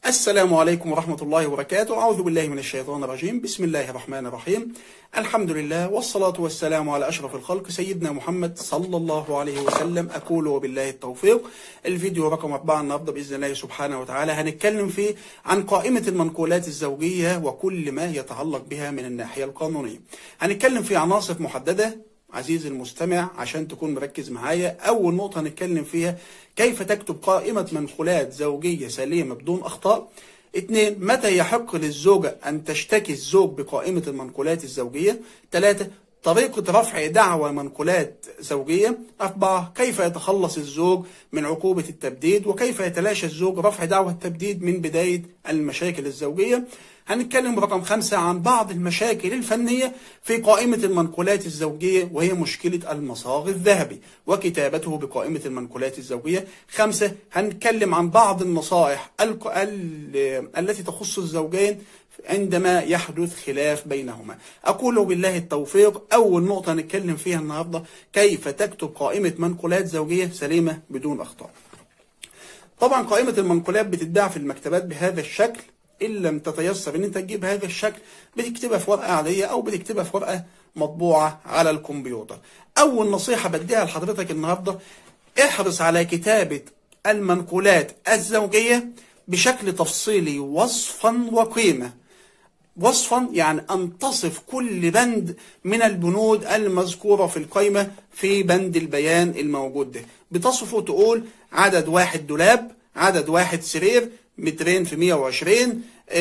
السلام عليكم ورحمة الله وبركاته أعوذ بالله من الشيطان الرجيم بسم الله الرحمن الرحيم الحمد لله والصلاة والسلام على أشرف الخلق سيدنا محمد صلى الله عليه وسلم أقول وبالله التوفيق الفيديو رقم أربعة النهاردة بإذن الله سبحانه وتعالى هنتكلم فيه عن قائمة المنقولات الزوجية وكل ما يتعلق بها من الناحية القانونية هنتكلم في عناصر محددة عزيزي المستمع عشان تكون مركز معايا أول نقطة هنتكلم فيها كيف تكتب قائمة منقولات زوجية سليمة بدون أخطاء اثنين متى يحق للزوجة أن تشتكي الزوج بقائمة المنقولات الزوجية ثلاثة طريقة رفع دعوى منقولات زوجية أربعة كيف يتخلص الزوج من عقوبة التبديد وكيف يتلاشى الزوج رفع دعوى التبديد من بداية المشاكل الزوجية هنتكلم رقم خمسة عن بعض المشاكل الفنية في قائمة المنقولات الزوجية وهي مشكلة المصاغ الذهبي وكتابته بقائمة المنقولات الزوجية خمسة هنتكلم عن بعض النصائح الق- ال- التي تخص الزوجين عندما يحدث خلاف بينهما أقول بالله التوفيق أول نقطة نتكلم فيها النهاردة كيف تكتب قائمة منقولات زوجية سليمة بدون أخطاء طبعا قائمة المنقولات بتتباع في المكتبات بهذا الشكل إن لم تتيسر إن أنت تجيب هذا الشكل بتكتبها في ورقة عادية أو بتكتبها في ورقة مطبوعة على الكمبيوتر. أول نصيحة بديها لحضرتك النهاردة احرص على كتابة المنقولات الزوجية بشكل تفصيلي وصفا وقيمة. وصفا يعني أن تصف كل بند من البنود المذكورة في القائمة في بند البيان الموجود ده بتصفه تقول عدد واحد دولاب عدد واحد سرير مترين في 120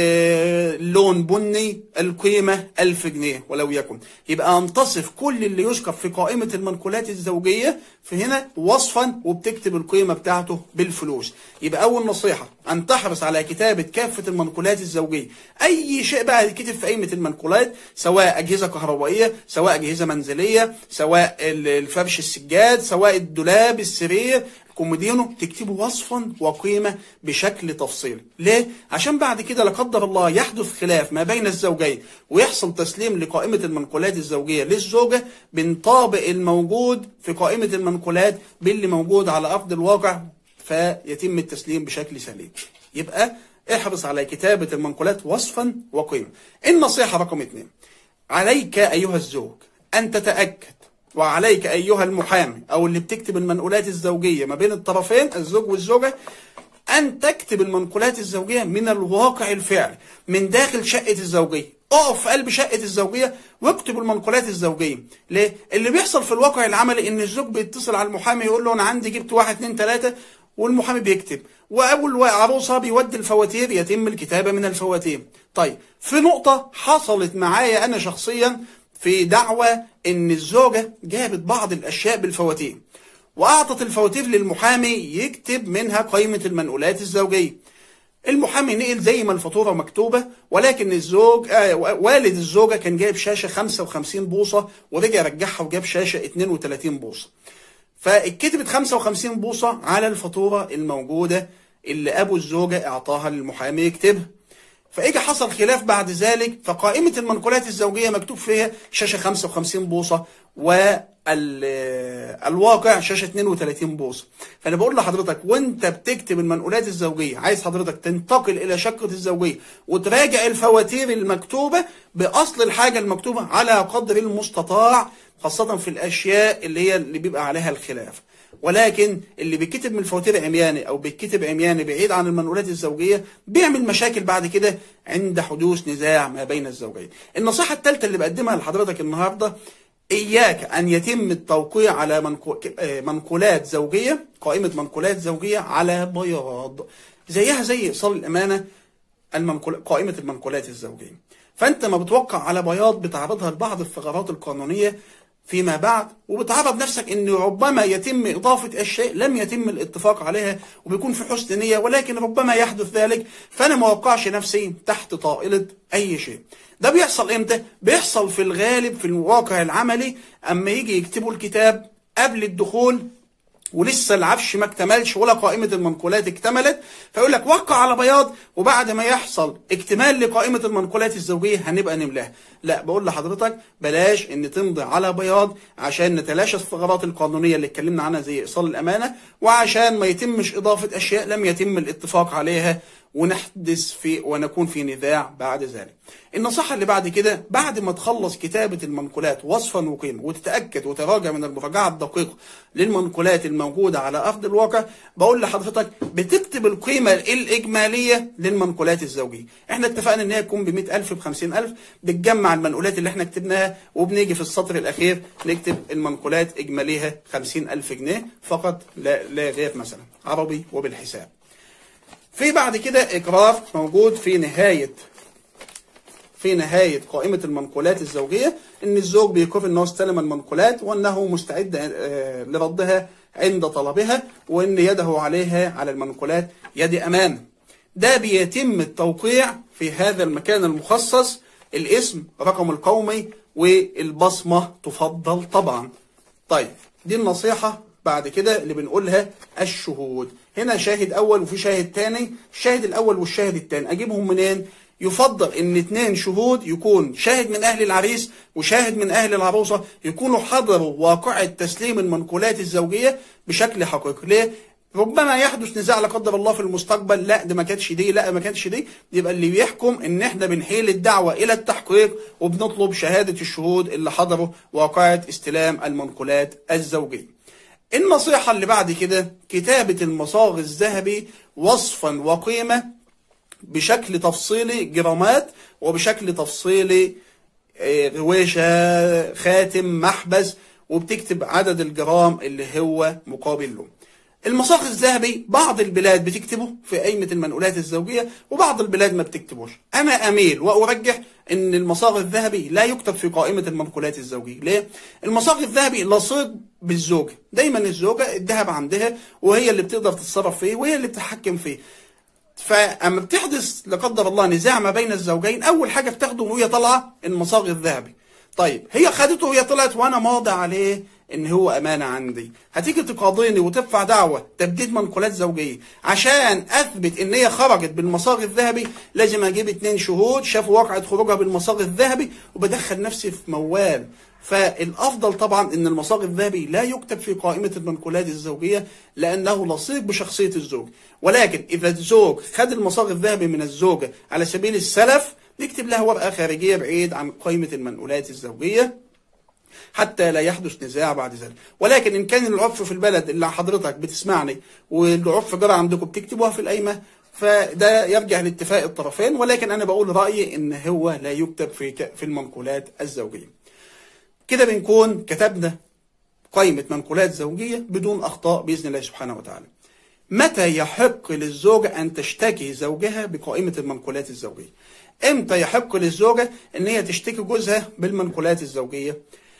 آه لون بني القيمة ألف جنيه ولو يكن يبقى أن تصف كل اللي يذكر في قائمة المنقولات الزوجية في هنا وصفا وبتكتب القيمة بتاعته بالفلوس يبقى أول نصيحة أن تحرص على كتابة كافة المنقولات الزوجية أي شيء بقى يتكتب في قائمة المنقولات سواء أجهزة كهربائية سواء أجهزة منزلية سواء الفرش السجاد سواء الدولاب السرير كومودينو تكتبه وصفا وقيمة بشكل تفصيلي ليه؟ عشان بعد كده لا قدر الله يحدث خلاف ما بين الزوجين ويحصل تسليم لقائمة المنقولات الزوجية للزوجة بنطابق الموجود في قائمة المنقولات باللي موجود على أرض الواقع فيتم التسليم بشكل سليم يبقى احرص على كتابة المنقولات وصفا وقيمة النصيحة رقم اثنين عليك أيها الزوج أن تتأكد وعليك أيها المحامي أو اللي بتكتب المنقولات الزوجية ما بين الطرفين الزوج والزوجة أن تكتب المنقولات الزوجية من الواقع الفعلي من داخل شقة الزوجية اقف في قلب شقة الزوجية واكتب المنقولات الزوجية ليه؟ اللي بيحصل في الواقع العملي ان الزوج بيتصل على المحامي يقول له انا عندي جبت واحد اتنين تلاتة والمحامي بيكتب وابو العروسة بيودي الفواتير يتم الكتابة من الفواتير طيب في نقطة حصلت معايا انا شخصيا في دعوة ان الزوجة جابت بعض الاشياء بالفواتير واعطت الفواتير للمحامي يكتب منها قائمة المنقولات الزوجية المحامي نقل زي ما الفاتوره مكتوبه ولكن الزوج آه والد الزوجه كان جايب شاشه 55 بوصه ورجع رجعها وجاب شاشه 32 بوصه. فاتكتبت 55 بوصه على الفاتوره الموجوده اللي ابو الزوجه اعطاها للمحامي يكتبها. فاجى حصل خلاف بعد ذلك فقائمه المنقولات الزوجيه مكتوب فيها شاشه 55 بوصه والواقع شاشه 32 بوصه فانا بقول لحضرتك وانت بتكتب المنقولات الزوجيه عايز حضرتك تنتقل الى شقه الزوجيه وتراجع الفواتير المكتوبه باصل الحاجه المكتوبه على قدر المستطاع خاصه في الاشياء اللي هي اللي بيبقى عليها الخلاف ولكن اللي بيتكتب من الفواتير عمياني او بيتكتب عمياني بعيد عن المنقولات الزوجيه بيعمل مشاكل بعد كده عند حدوث نزاع ما بين الزوجين. النصيحه الثالثه اللي بقدمها لحضرتك النهارده إياك أن يتم التوقيع على منقولات زوجية قائمة منقولات زوجية على بياض زيها زي إيصال الأمانة المنقول قائمة المنقولات الزوجية فأنت ما بتوقع على بياض بتعرضها لبعض الثغرات القانونية فيما بعد وبتعرض نفسك ان ربما يتم اضافه اشياء لم يتم الاتفاق عليها وبيكون في حسن نيه ولكن ربما يحدث ذلك فانا ما اوقعش نفسي تحت طائله اي شيء. ده بيحصل امتى؟ بيحصل في الغالب في الواقع العملي اما يجي يكتبوا الكتاب قبل الدخول ولسه العفش ما اكتملش ولا قائمة المنقولات اكتملت فيقول لك وقع على بياض وبعد ما يحصل اكتمال لقائمة المنقولات الزوجية هنبقى نملاها لا بقول لحضرتك بلاش ان تمضي على بياض عشان نتلاشى الثغرات القانونية اللي اتكلمنا عنها زي ايصال الامانة وعشان ما يتمش اضافة اشياء لم يتم الاتفاق عليها ونحدث في ونكون في نزاع بعد ذلك النصيحة اللي بعد كده بعد ما تخلص كتابة المنقولات وصفا وقيمة وتتأكد وتراجع من المراجعة الدقيقة للمنقولات الموجودة على أرض الواقع بقول لحضرتك بتكتب القيمة الإجمالية للمنقولات الزوجية احنا اتفقنا ان هي تكون ب 100000 ب 50000 بتجمع المنقولات اللي احنا كتبناها وبنيجي في السطر الأخير نكتب المنقولات إجماليها 50000 جنيه فقط لا, لا غير مثلا عربي وبالحساب في بعد كده إقرار موجود في نهاية في نهاية قائمة المنقولات الزوجية إن الزوج بيقر إنه استلم المنقولات وأنه مستعد آه، لردها عند طلبها وإن يده عليها على المنقولات يد أمان ده بيتم التوقيع في هذا المكان المخصص الاسم رقم القومي والبصمة تفضل طبعا طيب دي النصيحة بعد كده اللي بنقولها الشهود هنا شاهد اول وفي شاهد تاني الشاهد الاول والشاهد التاني اجيبهم منين يفضل ان اتنين شهود يكون شاهد من اهل العريس وشاهد من اهل العروسة يكونوا حضروا واقعة تسليم المنقولات الزوجية بشكل حقيقي ليه ربما يحدث نزاع لا قدر الله في المستقبل لا ده ما كانتش دي لا ما كانتش دي يبقى اللي بيحكم ان احنا بنحيل الدعوه الى التحقيق وبنطلب شهاده الشهود اللي حضروا واقعه استلام المنقولات الزوجيه. النصيحه اللي بعد كده كتابه المصاغ الذهبي وصفا وقيمه بشكل تفصيلي جرامات وبشكل تفصيلي آه، غويشه خاتم محبس وبتكتب عدد الجرام اللي هو مقابل له. المصاغ الذهبي بعض البلاد بتكتبه في قائمة المنقولات الزوجية وبعض البلاد ما بتكتبوش أنا أميل وأرجح أن المصاغ الذهبي لا يكتب في قائمة المنقولات الزوجية ليه؟ المصاغ الذهبي لصيق بالزوجة دايما الزوجة الذهب عندها وهي اللي بتقدر تتصرف فيه وهي اللي بتتحكم فيه فأما بتحدث لا قدر الله نزاع ما بين الزوجين أول حاجة بتاخده وهي طالعة المصاغ الذهبي طيب هي خدته وهي طلعت وأنا ماضي عليه ان هو امانه عندي هتيجي تقاضيني وترفع دعوه تبديد منقولات زوجيه عشان اثبت ان هي خرجت بالمصاغ الذهبي لازم اجيب اتنين شهود شافوا واقعه خروجها بالمصاغ الذهبي وبدخل نفسي في موال فالافضل طبعا ان المصاغ الذهبي لا يكتب في قائمه المنقولات الزوجيه لانه لصيق بشخصيه الزوج ولكن اذا الزوج خد المصاغ الذهبي من الزوجه على سبيل السلف نكتب لها ورقه خارجيه بعيد عن قائمه المنقولات الزوجيه حتى لا يحدث نزاع بعد ذلك ولكن إن كان العرف في البلد اللي حضرتك بتسمعني والعرف جرى عندكم بتكتبوها في القايمة فده يرجع لاتفاق الطرفين ولكن أنا بقول رأيي إن هو لا يكتب في في المنقولات الزوجية كده بنكون كتبنا قائمة منقولات زوجية بدون أخطاء بإذن الله سبحانه وتعالى متى يحق للزوجة أن تشتكي زوجها بقائمة المنقولات الزوجية امتى يحق للزوجة ان هي تشتكي جوزها بالمنقولات الزوجية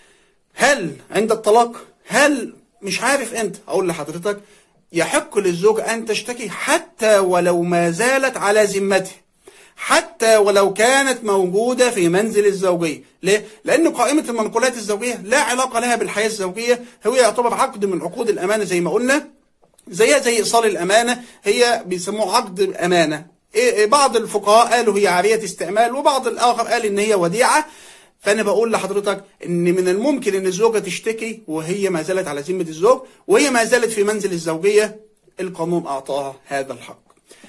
هل عند الطلاق هل مش عارف انت اقول لحضرتك يحق للزوج ان تشتكي حتى ولو ما زالت على ذمته حتى ولو كانت موجودة في منزل الزوجية ليه؟ لأن قائمة المنقولات الزوجية لا علاقة لها بالحياة الزوجية هو يعتبر عقد من عقود الأمانة زي ما قلنا زيها زي إيصال الأمانة هي بيسموه عقد أمانة إيه بعض الفقهاء قالوا هي عارية استعمال وبعض الآخر قال إن هي وديعة فانا بقول لحضرتك ان من الممكن ان الزوجه تشتكي وهي ما زالت على ذمه الزوج وهي ما زالت في منزل الزوجيه القانون اعطاها هذا الحق.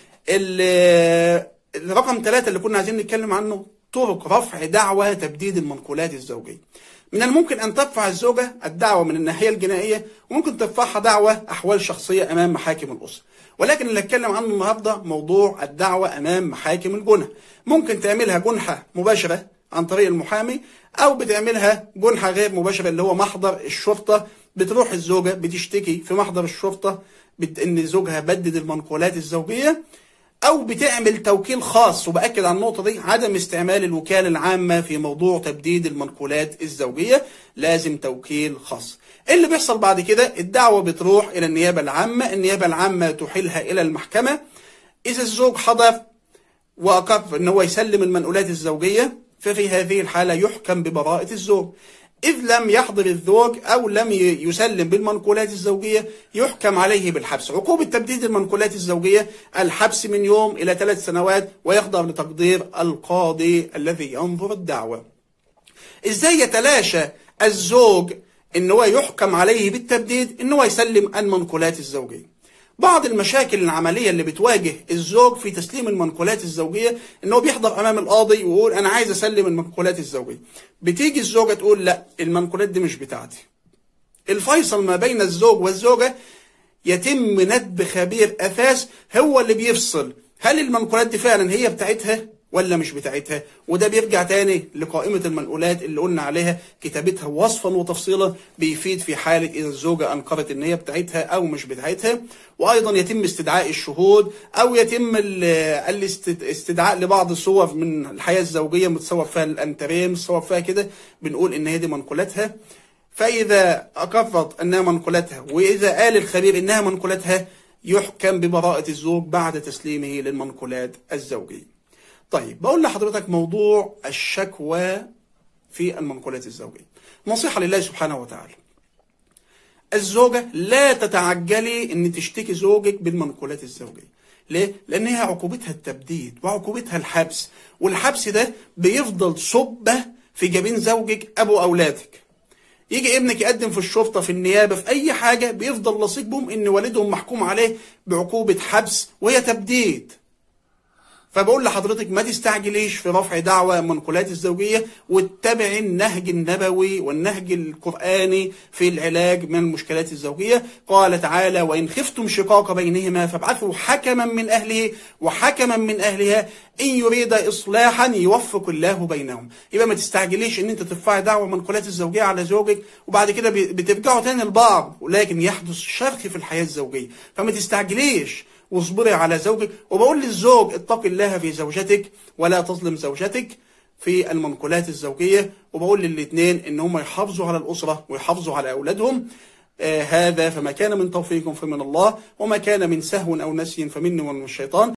الرقم ثلاثة اللي كنا عايزين نتكلم عنه طرق رفع دعوى تبديد المنقولات الزوجيه. من الممكن ان ترفع الزوجه الدعوه من الناحيه الجنائيه وممكن ترفعها دعوه احوال شخصيه امام محاكم الاسره. ولكن اللي اتكلم عنه النهارده موضوع الدعوه امام محاكم الجنح. ممكن تعملها جنحه مباشره عن طريق المحامي او بتعملها جنحه غير مباشره اللي هو محضر الشرطه بتروح الزوجه بتشتكي في محضر الشرطه بت... ان زوجها بدد المنقولات الزوجيه او بتعمل توكيل خاص وباكد على النقطه دي عدم استعمال الوكاله العامه في موضوع تبديد المنقولات الزوجيه لازم توكيل خاص اللي بيحصل بعد كده الدعوه بتروح الى النيابه العامه النيابه العامه تحيلها الى المحكمه اذا الزوج حضر واقر ان هو يسلم المنقولات الزوجيه ففي هذه الحالة يحكم ببراءة الزوج إذ لم يحضر الزوج أو لم يسلم بالمنقولات الزوجية يحكم عليه بالحبس عقوبة تبديد المنقولات الزوجية الحبس من يوم إلى ثلاث سنوات ويخضع لتقدير القاضي الذي ينظر الدعوة إزاي يتلاشى الزوج إن هو يحكم عليه بالتبديد إن هو يسلم المنقولات الزوجية بعض المشاكل العملية اللي بتواجه الزوج في تسليم المنقولات الزوجية ان هو بيحضر امام القاضي ويقول انا عايز اسلم المنقولات الزوجية بتيجي الزوجة تقول لا المنقولات دي مش بتاعتي الفيصل ما بين الزوج والزوجة يتم ندب خبير اثاث هو اللي بيفصل هل المنقولات دي فعلا هي بتاعتها ولا مش بتاعتها وده بيرجع تاني لقائمة المنقولات اللي قلنا عليها كتابتها وصفا وتفصيلا بيفيد في حالة إذا الزوجة أنكرت إن هي بتاعتها أو مش بتاعتها وأيضا يتم استدعاء الشهود أو يتم الاستدعاء لبعض الصور من الحياة الزوجية متصور فيها الأنتريه متصور فيها كده بنقول إن هي دي منقولاتها فإذا أقرت أنها منقولاتها وإذا قال الخبير إنها منقولاتها يحكم ببراءة الزوج بعد تسليمه للمنقولات الزوجية طيب بقول لحضرتك موضوع الشكوى في المنقولات الزوجية نصيحة لله سبحانه وتعالى الزوجة لا تتعجلي ان تشتكي زوجك بالمنقولات الزوجية ليه؟ لان هي عقوبتها التبديد وعقوبتها الحبس والحبس ده بيفضل صبة في جبين زوجك ابو اولادك يجي ابنك يقدم في الشرطة في النيابة في أي حاجة بيفضل لصيق بهم إن والدهم محكوم عليه بعقوبة حبس وهي تبديد فبقول لحضرتك ما تستعجليش في رفع دعوى منقولات الزوجية واتبع النهج النبوي والنهج القرآني في العلاج من المشكلات الزوجية قال تعالى وإن خفتم شقاق بينهما فابعثوا حكما من أهله وحكما من أهلها إن يريد إصلاحا يوفق الله بينهم يبقى ما تستعجليش إن أنت ترفعي دعوى منقولات الزوجية على زوجك وبعد كده بترجعوا تاني لبعض ولكن يحدث شرخ في الحياة الزوجية فما تستعجليش واصبري على زوجك وبقول للزوج اتق الله في زوجتك ولا تظلم زوجتك في المنقولات الزوجية وبقول للاثنين ان هم يحافظوا على الأسرة ويحافظوا على أولادهم آه هذا فما كان من توفيق فمن الله وما كان من سهو أو نسي فمني ومن الشيطان